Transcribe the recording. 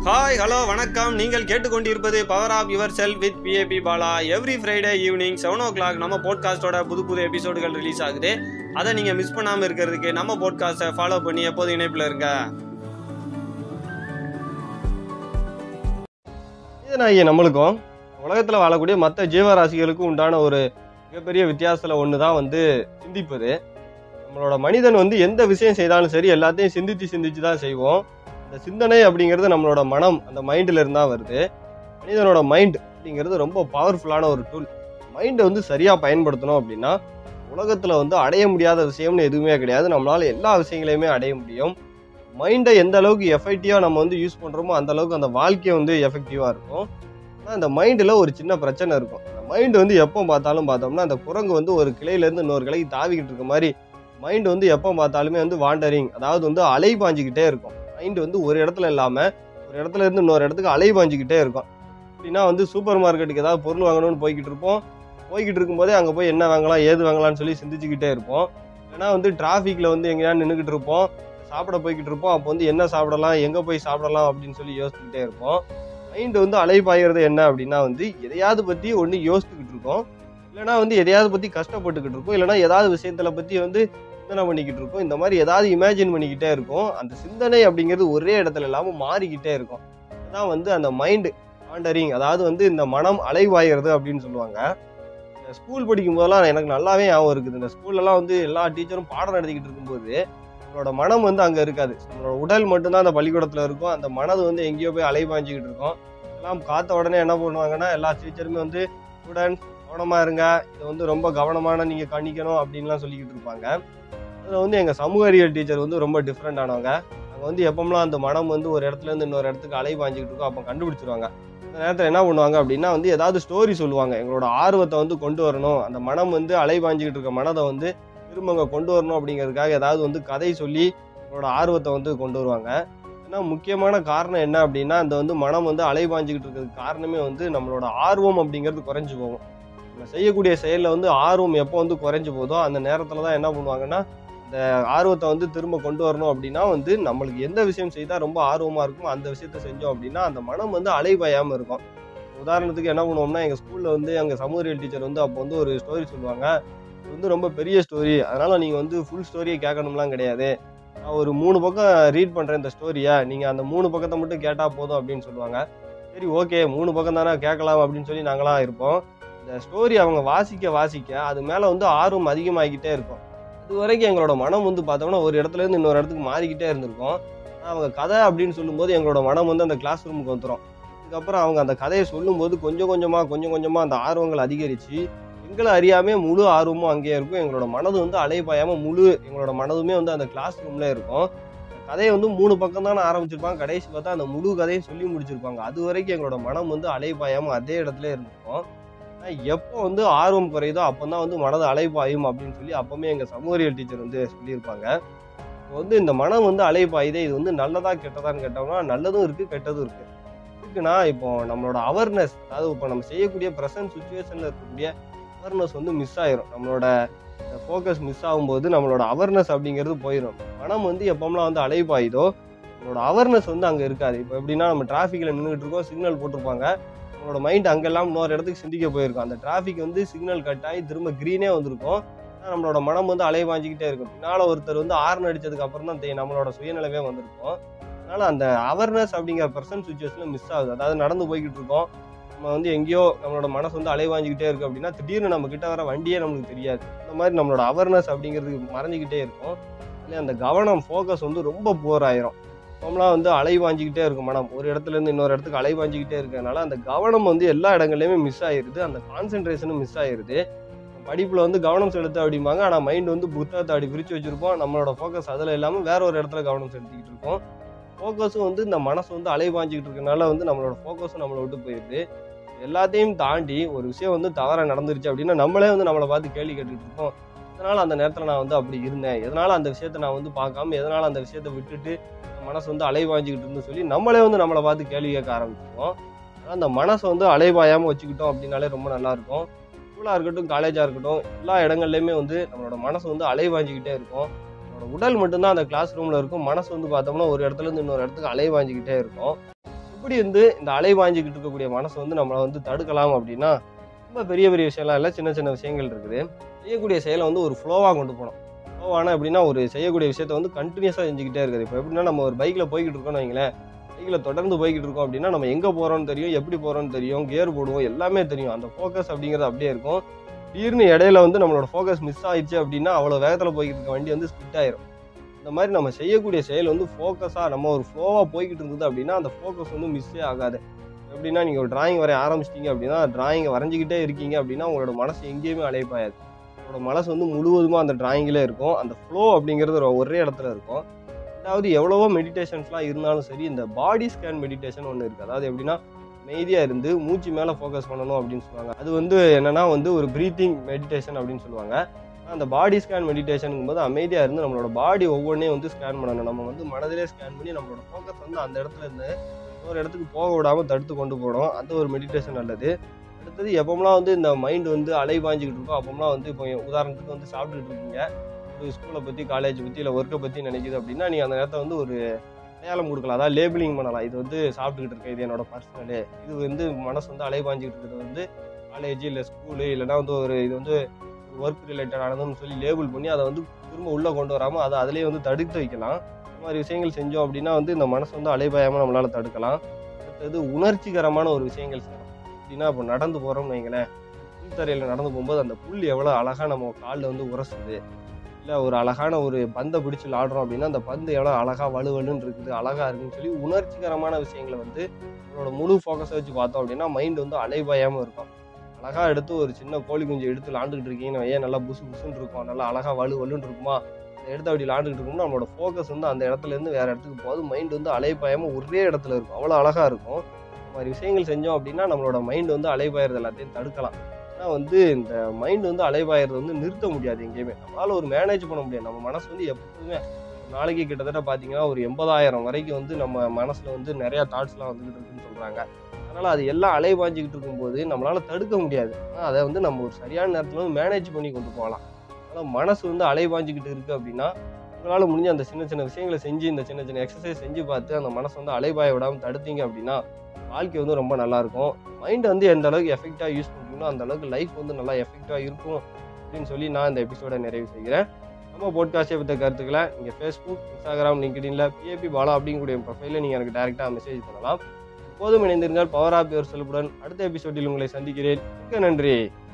hi hello வணக்கம் நீங்கள் கேட்டுக்கொண்டிருப்பது power of your self with BAP Bala every Friday evening seven o'clock நம்ம போட்காஸ்டோட புது புது எபிசோடுகள் ரிலீஸ் ஆகுது அதை நீங்கள் மிஸ் பண்ணாமல் இருக்கிறதுக்கு நம்ம போட்காஸ்ட்டை ஃபாலோ பண்ணி எப்போது இணைப்பில் இருங்க மனிதனாகிய நம்மளுக்கும் உலகத்தில் வாழக்கூடிய மற்ற ஜீவராசிகளுக்கும் உண்டான ஒரு மிகப்பெரிய வித்தியாசத்தில் ஒன்று தான் வந்து சிந்திப்பது நம்மளோட மனிதன் வந்து எந்த விஷயம் செய்தாலும் சரி எல்லாத்தையும் சிந்திச்சு சிந்திச்சு தான் செய்வோம் அந்த சிந்தனை அப்படிங்கிறது நம்மளோட மனம் அந்த மைண்டில் இருந்தால் வருது மனிதனோட மைண்ட் அப்படிங்கிறது ரொம்ப பவர்ஃபுல்லான ஒரு டூல் மைண்டை வந்து சரியாக பயன்படுத்தணும் அப்படின்னா உலகத்தில் வந்து அடைய முடியாத விஷயம்னு எதுவுமே கிடையாது நம்மளால் எல்லா விஷயங்களையுமே அடைய முடியும் மைண்டை எந்த அளவுக்கு எஃபெக்டிவாக நம்ம வந்து யூஸ் பண்ணுறோமோ அந்த அளவுக்கு அந்த வாழ்க்கை வந்து எஃபெக்டிவாக இருக்கும் ஆனால் அந்த மைண்டில் ஒரு சின்ன பிரச்சனை இருக்கும் அந்த மைண்டு வந்து எப்போ பார்த்தாலும் பார்த்தோம்னா அந்த குரங்கு வந்து ஒரு கிளையிலேருந்து இன்னொரு கிளைக்கு தாவிக்கிட்டு இருக்க மாதிரி மைண்டு வந்து எப்போ பார்த்தாலுமே வந்து வாண்டரிங் அதாவது வந்து அலை பாஞ்சிக்கிட்டே இருக்கும் மைண்டு வந்து ஒரு இடத்துல இல்லாமல் ஒரு இடத்துல இருந்து இன்னொரு இடத்துக்கு அலை பாஞ்சிக்கிட்டே இருக்கும் அப்படின்னா வந்து சூப்பர் மார்க்கெட்டுக்கு ஏதாவது பொருள் வாங்கணும்னு போய்கிட்டு இருப்போம் போய்கிட்டு இருக்கும்போதே அங்கே போய் என்ன வாங்கலாம் ஏது வாங்கலாம்னு சொல்லி சிந்திச்சுக்கிட்டே இருப்போம் ஏன்னா வந்து டிராஃபிக்கில் வந்து எங்கேயா நின்றுக்கிட்டு இருப்போம் சாப்பிட போய்கிட்டு இருப்போம் அப்போ வந்து என்ன சாப்பிடலாம் எங்கே போய் சாப்பிடலாம் அப்படின்னு சொல்லி யோசிச்சுக்கிட்டே இருப்போம் மைண்டு வந்து அலைபாயிறது என்ன அப்படின்னா வந்து எதையாவது பற்றி ஒன்று யோசிச்சுக்கிட்டு இருக்கோம் இல்லைனா வந்து எதையாவது பற்றி கஷ்டப்பட்டுக்கிட்டு இருக்கோம் இல்லைனா ஏதாவது விஷயத்துல பற்றி வந்து சிந்தனை பண்ணிக்கிட்டு இருக்கோம் இந்த மாதிரி ஏதாவது இமேஜின் பண்ணிக்கிட்டே இருக்கும் அந்த சிந்தனை அப்படிங்கிறது ஒரே இடத்துல இல்லாமல் மாறிக்கிட்டே இருக்கும் அதான் வந்து அந்த மைண்டு வாண்டரிங் அதாவது வந்து இந்த மனம் அலைவாயிறது அப்படின்னு சொல்லுவாங்க இந்த ஸ்கூல் படிக்கும் போதெல்லாம் எனக்கு நல்லாவே ஞாபகம் இருக்குது இந்த ஸ்கூல்லலாம் வந்து எல்லா டீச்சரும் பாடம் நடத்திக்கிட்டு இருக்கும்போது நம்மளோட மனம் வந்து அங்கே இருக்காது நம்மளோட உடல் மட்டும்தான் அந்த பள்ளிக்கூடத்தில் இருக்கும் அந்த மனது வந்து எங்கேயோ போய் அலைபாஞ்சிக்கிட்டு இருக்கும் எல்லாம் காத்த உடனே என்ன பண்ணுவாங்கன்னா எல்லா டீச்சருமே வந்து ஸ்டூடெண்ட் கவனமாக இருங்க இதை வந்து ரொம்ப கவனமான நீங்கள் கணிக்கணும் அப்படின்லாம் சொல்லிக்கிட்டு இருப்பாங்க அதில் வந்து எங்கள் சமூக அறிவியல் டீச்சர் வந்து ரொம்ப டிஃப்ரெண்ட் ஆனவங்க அங்கே வந்து எப்போம்லாம் அந்த மனம் வந்து ஒரு இடத்துல இருந்து இன்னொரு இடத்துக்கு அலைபாஞ்சிக்கிட்டு இருக்கோ அப்போ கண்டுபிடிச்சிருவாங்க அந்த நேரத்தில் என்ன பண்ணுவாங்க அப்படின்னா வந்து ஏதாவது ஸ்டோரி சொல்லுவாங்க எங்களோட ஆர்வத்தை வந்து கொண்டு வரணும் அந்த மனம் வந்து அலைபாஞ்சிக்கிட்டு இருக்க மனதை வந்து திரும்ப அங்கே கொண்டு வரணும் அப்படிங்கிறதுக்காக ஏதாவது வந்து கதை சொல்லி எங்களோட ஆர்வத்தை வந்து கொண்டு வருவாங்க ஏன்னா முக்கியமான காரணம் என்ன அப்படின்னா அந்த வந்து மனம் வந்து அலைபாஞ்சிக்கிட்டு இருக்கிறதுக்கு காரணமே வந்து நம்மளோட ஆர்வம் அப்படிங்கிறது குறைஞ்சு போகும் நம்ம செய்யக்கூடிய செயலில் வந்து ஆர்வம் எப்போ வந்து குறைஞ்சு போதோ அந்த நேரத்தில் தான் என்ன பண்ணுவாங்கன்னா அந்த ஆர்வத்தை வந்து திரும்ப கொண்டு வரணும் அப்படின்னா வந்து நம்மளுக்கு எந்த விஷயம் செய்தால் ரொம்ப ஆர்வமாக இருக்கும் அந்த விஷயத்த செஞ்சோம் அப்படின்னா அந்த மனம் வந்து அலைபாயாமல் இருக்கும் உதாரணத்துக்கு என்ன பண்ணுவோம்னா எங்கள் ஸ்கூலில் வந்து எங்கள் சமூக அறிவியல் டீச்சர் வந்து அப்போ வந்து ஒரு ஸ்டோரி சொல்லுவாங்க இது வந்து ரொம்ப பெரிய ஸ்டோரி அதனால் நீங்கள் வந்து ஃபுல் ஸ்டோரியை கேட்கணும்லாம் கிடையாது நான் ஒரு மூணு பக்கம் ரீட் பண்ணுறேன் இந்த ஸ்டோரியை நீங்கள் அந்த மூணு பக்கத்தை மட்டும் கேட்டால் போதும் அப்படின்னு சொல்லுவாங்க சரி ஓகே மூணு பக்கம் தானே கேட்கலாம் அப்படின்னு சொல்லி நாங்களாம் இருப்போம் இந்த ஸ்டோரி அவங்க வாசிக்க வாசிக்க அது மேலே வந்து ஆர்வம் அதிகமாகிக்கிட்டே இருக்கும் இது வரைக்கும் எங்களோட மனம் வந்து பார்த்தோம்னா ஒரு இடத்துல இருந்து இன்னொரு இடத்துக்கு மாறிக்கிட்டே இருந்திருக்கும் ஆனால் அவங்க கதை அப்படின்னு சொல்லும்போது எங்களோட மனம் வந்து அந்த கிளாஸ் ரூமுக்கு வந்துடும் அதுக்கப்புறம் அவங்க அந்த கதையை சொல்லும்போது கொஞ்சம் கொஞ்சமாக கொஞ்சம் கொஞ்சமாக அந்த ஆர்வங்கள் அதிகரித்து எங்களை அறியாமே முழு ஆர்வமும் அங்கேயே இருக்கும் எங்களோட மனது வந்து அலைபாயாம முழு எங்களோட மனதுமே வந்து அந்த கிளாஸ் ரூம்ல இருக்கும் கதையை வந்து மூணு பக்கம் தானே ஆரம்பிச்சிருப்பாங்க கடைசி பார்த்தா அந்த முழு கதையும் சொல்லி முடிச்சிருப்பாங்க அது வரைக்கும் எங்களோட மனம் வந்து அலைபாயாம அதே இடத்துல இருந்திருக்கும் ஆனா எப்போ வந்து ஆர்வம் குறையுதோ அப்போ தான் வந்து மனது அலைபாயும் அப்படின்னு சொல்லி அப்பவுமே எங்கள் சமூகரியல் டீச்சர் வந்து சொல்லியிருப்பாங்க இப்போ வந்து இந்த மனம் வந்து அலைபாயுதே இது வந்து நல்லதா கெட்டதான்னு கேட்டோம்னா நல்லதும் இருக்கு கெட்டதும் இருக்கு இருக்குன்னா இப்போ நம்மளோட அவேர்னஸ் அதாவது இப்போ நம்ம செய்யக்கூடிய ப்ரெசன்ட் சுச்சுவேஷன்ல இருக்கக்கூடிய அவேர்னஸ் வந்து மிஸ் ஆயிரும் நம்மளோட ஃபோக்கஸ் மிஸ் ஆகும்போது நம்மளோட அவேர்னஸ் அப்படிங்கிறது போயிடும் மனம் வந்து எப்போம்லாம் வந்து அலைபாயுதோ நம்மளோட அவேர்னஸ் வந்து அங்கே இருக்காது இப்போ எப்படின்னா நம்ம டிராஃபிக்கில் நின்றுட்டு இருக்கோம் சிக்னல் போட்டிருப்பாங்க நம்மளோட மைண்ட் அங்கெல்லாம் இன்னொரு இடத்துக்கு சிந்திக்க போயிருக்கும் அந்த டிராஃபிக் வந்து சிக்னல் கட் ஆகி திரும்ப க்ரீனே வந்திருக்கும் ஆனா நம்மளோட மனம் வந்து அலைபாஞ்சிக்கிட்டே இருக்கும் பின்னால் ஒருத்தர் வந்து ஆர்ன் அடிச்சதுக்கு அப்புறம் தான் தெ- நம்மளோட சுயநிலவே வந்திருக்கும் அதனால அந்த அவேர்னஸ் அப்படிங்கிற பர்சன்ட் சுச்சுவேஷனில் மிஸ் ஆகுது அதாவது நடந்து போய்கிட்டு இருக்கோம் நம்ம வந்து எங்கேயோ நம்மளோட மனசு வந்து அலைவாஞ்சிக்கிட்டே இருக்கு அப்படின்னா திடீர்னு நம்ம கிட்ட வர வண்டியே நமக்கு தெரியாது இந்த மாதிரி நம்மளோட அவேர்னஸ் அப்படிங்கிறது மறைஞ்சிக்கிட்டே இருக்கும் இல்லை அந்த கவனம் ஃபோக்கஸ் வந்து ரொம்ப போர் ஆயிரும் நம்மளாம் வந்து அலைவாஞ்சிக்கிட்டே இருக்கும் மனம் ஒரு இடத்துல இருந்து இன்னொரு இடத்துக்கு அலைவாஞ்சிக்கிட்டே இருக்கறனால அந்த கவனம் வந்து எல்லா இடங்கள்லையுமே மிஸ் ஆயிருது அந்த கான்சென்ட்ரேஷனும் மிஸ் ஆயிருது படிப்புல வந்து கவனம் செலுத்த அப்படிம்பாங்க ஆனால் மைண்ட் வந்து புத்தகத்தை அப்படி விரிச்சு வச்சிருப்போம் நம்மளோட ஃபோக்கஸ் அதில் இல்லாமல் வேற ஒரு இடத்துல கவனம் செலுத்திக்கிட்டு இருக்கோம் ஃபோக்கஸும் வந்து இந்த மனசு வந்து அலைவாஞ்சிக்கிட்டு இருக்கனால வந்து நம்மளோட ஃபோக்கஸும் நம்மளை விட்டு போயிடுது எல்லாத்தையும் தாண்டி ஒரு விஷயம் வந்து தவறாக நடந்துருச்சு அப்படின்னா நம்மளே வந்து நம்மளை பார்த்து கேள்வி கேட்டுட்டு இருக்கோம் எதனால அந்த நேரத்தில் நான் வந்து அப்படி இருந்தேன் எதனால அந்த விஷயத்த நான் வந்து பார்க்காம எதனால அந்த விஷயத்த விட்டுட்டு என் மனசு வந்து அலைவாஞ்சிக்கிட்டு இருந்து சொல்லி நம்மளே வந்து நம்மளை பார்த்து கேள்வி கேட்க ஆரம்பிச்சிருக்கோம் ஆனால் அந்த மனசை வந்து அலைவாயாமல் வச்சுக்கிட்டோம் அப்படின்னாலே ரொம்ப நல்லா இருக்கும் ஸ்கூலாக இருக்கட்டும் காலேஜாக இருக்கட்டும் எல்லா இடங்கள்லையுமே வந்து நம்மளோட மனசு வந்து அலைவாஞ்சிக்கிட்டே இருக்கும் நம்மளோட உடல் மட்டும்தான் அந்த கிளாஸ் ரூமில் இருக்கும் மனசு வந்து பார்த்தோம்னா ஒரு இடத்துல இருந்து இன்னொரு இடத்துக்கு அலைவாஞ்சிக்கிட்டே இருக்கும் எப்படி வந்து இந்த அலை வாஞ்சிக்கிட்டு இருக்கக்கூடிய மனசை வந்து நம்மளை வந்து தடுக்கலாம் அப்படின்னா ரொம்ப பெரிய பெரிய விஷயம்லாம் இல்லை சின்ன சின்ன விஷயங்கள் இருக்குது செய்யக்கூடிய செயலை வந்து ஒரு ஃப்ளோவாக கொண்டு போகணும் ஃப்ளோவான எப்படின்னா ஒரு செய்யக்கூடிய விஷயத்த வந்து கண்டினியூஸாக செஞ்சுக்கிட்டே இருக்குது இப்போ எப்படின்னா நம்ம ஒரு பைக்கில் போய்கிட்டு இருக்கோம்னு வைங்களேன் பைக்கில் தொடர்ந்து போய்கிட்டு இருக்கோம் அப்படின்னா நம்ம எங்கே போகிறோம்னு தெரியும் எப்படி போகிறோம்னு தெரியும் கியர் போடுவோம் எல்லாமே தெரியும் அந்த ஃபோக்கஸ் அப்படிங்கிறது அப்படியே இருக்கும் திடீர்னு இடையில வந்து நம்மளோட ஃபோக்கஸ் மிஸ் ஆயிடுச்சு அப்படின்னா அவ்வளோ வேகத்தில் போய்கிட்டு இருக்க வண்டி வந்து ஸ்கிட் ஆயிரும் இந்த மாதிரி நம்ம செய்யக்கூடிய செயல் வந்து ஃபோக்கஸாக நம்ம ஒரு ஃப்ளோவாக போய்கிட்டு இருந்தது அப்படின்னா அந்த ஃபோக்கஸ் வந்து மிஸ்ஸே ஆகாது எப்படின்னா நீங்கள் ஒரு டிராயிங் வரைய ஆரம்பிச்சிட்டீங்க அப்படின்னா டிராயிங்கை வரைஞ்சிக்கிட்டே இருக்கீங்க அப்படின்னா உங்களோட மனசு எங்கேயுமே அலைப்பாயாது உங்களோட மனசு வந்து முழுவதுமாக அந்த டிராயிங்கில் இருக்கும் அந்த ஃப்ளோ அப்படிங்கிறது ஒரு- ஒரே இடத்துல இருக்கும் அதாவது எவ்வளவோ மெடிடேஷன்ஸ்லாம் இருந்தாலும் சரி இந்த பாடி ஸ்கேன் மெடிடேஷன் ஒன்று இருக்குது அதாவது எப்படின்னா அமைதியாக இருந்து மூச்சு மேலே ஃபோக்கஸ் பண்ணணும் அப்படின்னு சொல்லுவாங்க அது வந்து என்னன்னா வந்து ஒரு ப்ரீத்திங் மெடிடேஷன் அப்படின்னு சொல்லுவாங்க அந்த பாடி ஸ்கேன் மெடிடேஷனுங்கும் போது அமைதியாக இருந்து நம்மளோட பாடி ஒவ்வொன்றையும் வந்து ஸ்கேன் பண்ணணும் நம்ம வந்து மனதிலே ஸ்கேன் பண்ணி நம்மளோட ஃபோக்கஸ் வந்து அந்த இடத்துல இருந்து ஒரு இடத்துக்கு போக விடாமல் தடுத்து கொண்டு போகணும் அந்த ஒரு மெடிடேஷன் நல்லது அடுத்தது எப்போம்லாம் வந்து இந்த மைண்ட் வந்து அலை பாஞ்சிக்கிட்டு இருக்கோ அப்போம்லாம் வந்து இப்போ உதாரணத்துக்கு வந்து சாப்பிட்டுட்டு இருக்கீங்க ஒரு ஸ்கூலை பற்றி காலேஜ் பற்றி இல்லை ஒர்க்கை பற்றி நினைக்குது அப்படின்னா நீங்கள் அந்த நேரத்தை வந்து ஒரு அடையாளம் கொடுக்கலாம் அதாவது லேபிளிங் பண்ணலாம் இது வந்து சாப்பிட்டுக்கிட்டு இருக்கேன் இது என்னோட பர்சனலு இது வந்து மனசு வந்து அலை பாஞ்சிக்கிட்டு இருக்கிறது வந்து காலேஜ் இல்லை ஸ்கூலு இல்லைன்னா வந்து ஒரு இது வந்து ஒர்க் ரிலேட்டடானதுன்னு சொல்லி லேபிள் பண்ணி அதை வந்து திரும்ப உள்ளே கொண்டு வராமல் அதை அதிலேயே வந்து தடுத்து வைக்கலாம் இந்த மாதிரி விஷயங்கள் செஞ்சோம் அப்படின்னா வந்து இந்த மனசு வந்து அலைபாயாமல் நம்மளால் தடுக்கலாம் அடுத்தது உணர்ச்சிகரமான ஒரு விஷயங்கள் செய்யலாம் எப்படின்னா இப்போ நடந்து போகிறோம்னு வைங்களேன் புல்தரையில் நடந்து போகும்போது அந்த புல் எவ்வளோ அழகாக நம்ம காலில் வந்து உரசுது இல்லை ஒரு அழகான ஒரு பந்தை பிடிச்சி விளாடுறோம் அப்படின்னா அந்த பந்து எவ்வளோ அழகாக வலுவலுன்னு இருக்குது அழகாக இருக்குன்னு சொல்லி உணர்ச்சிகரமான விஷயங்களை வந்து நம்மளோட முழு ஃபோக்கஸை வச்சு பார்த்தோம் அப்படின்னா மைண்ட் வந்து அலைபாயாமல் இருக்கும் அழகாக எடுத்து ஒரு சின்ன கோழி குஞ்சு எடுத்து விளாண்டுக்கிட்டு இருக்கீங்கன்னு ஏன் நல்லா புசு புசுன்னு இருக்கும் நல்லா அழகாக வலு வலுன்னு இருக்குமா அதை எடுத்து அப்படி விளாண்டுக்கிட்டு இருக்கோம்னா நம்மளோட ஃபோக்கஸ் வந்து அந்த இடத்துல இருந்து வேற இடத்துக்கு போகாது மைண்ட் வந்து அலைபாயாமல் ஒரே இடத்துல இருக்கும் அவ்வளோ அழகாக இருக்கும் இந்த மாதிரி விஷயங்கள் செஞ்சோம் அப்படின்னா நம்மளோட மைண்ட் வந்து அலைபாயறது எல்லாத்தையும் தடுக்கலாம் ஆனால் வந்து இந்த மைண்ட் வந்து அலைபாயறது வந்து நிறுத்த முடியாது எங்கேயுமே நம்மளால ஒரு மேனேஜ் பண்ண முடியாது நம்ம மனசு வந்து எப்போதுமே ஒரு நாளைக்கு கிட்டத்தட்ட பார்த்தீங்கன்னா ஒரு எண்பதாயிரம் வரைக்கும் வந்து நம்ம மனசுல வந்து நிறைய தாட்ஸ்லாம் வந்துகிட்டு இருக்குன்னு சொல்றாங்க அதனால அது எல்லாம் அலைபாஞ்சிக்கிட்டு இருக்கும்போது நம்மளால தடுக்க முடியாது ஆனால் அதை வந்து நம்ம ஒரு சரியான நேரத்தில் வந்து மேனேஜ் பண்ணி கொண்டு போகலாம் ஆனால் மனசு வந்து அலைபாஞ்சிக்கிட்டு இருக்கு அப்படின்னா உங்களால் முடிஞ்ச அந்த சின்ன சின்ன விஷயங்களை செஞ்சு இந்த சின்ன சின்ன எக்ஸசைஸ் செஞ்சு பார்த்து அந்த மனசை வந்து அலைபாய விடாமல் தடுத்தீங்க அப்படின்னா வாழ்க்கை வந்து ரொம்ப நல்லா இருக்கும் மைண்ட் வந்து எந்த அளவுக்கு எஃபெக்டாக யூஸ் பண்ணுறீங்களோ அந்த அளவுக்கு லைஃப் வந்து நல்லா எஃபெக்டாக இருக்கும் அப்படின்னு சொல்லி நான் இந்த எபிசோட நிறைவு செய்கிறேன் நம்ம போட்காஸ்டை பற்ற கருத்துக்களை நீங்கள் ஃபேஸ்புக் இன்ஸ்டாகிராம் லிங்க்டின்ல பிஏபி பாலா அப்படிங்கக்கூடிய ப்ரொஃபைலில் நீங்கள் எனக்கு டேரெக்டாக மெசேஜ் பண்ணலாம் எப்போதும் இணைந்திருந்தால் பவர் ஆப் யுவர் செல்புடன் அடுத்த எபிசோடில் உங்களை சந்திக்கிறேன் மிக்க நன்றி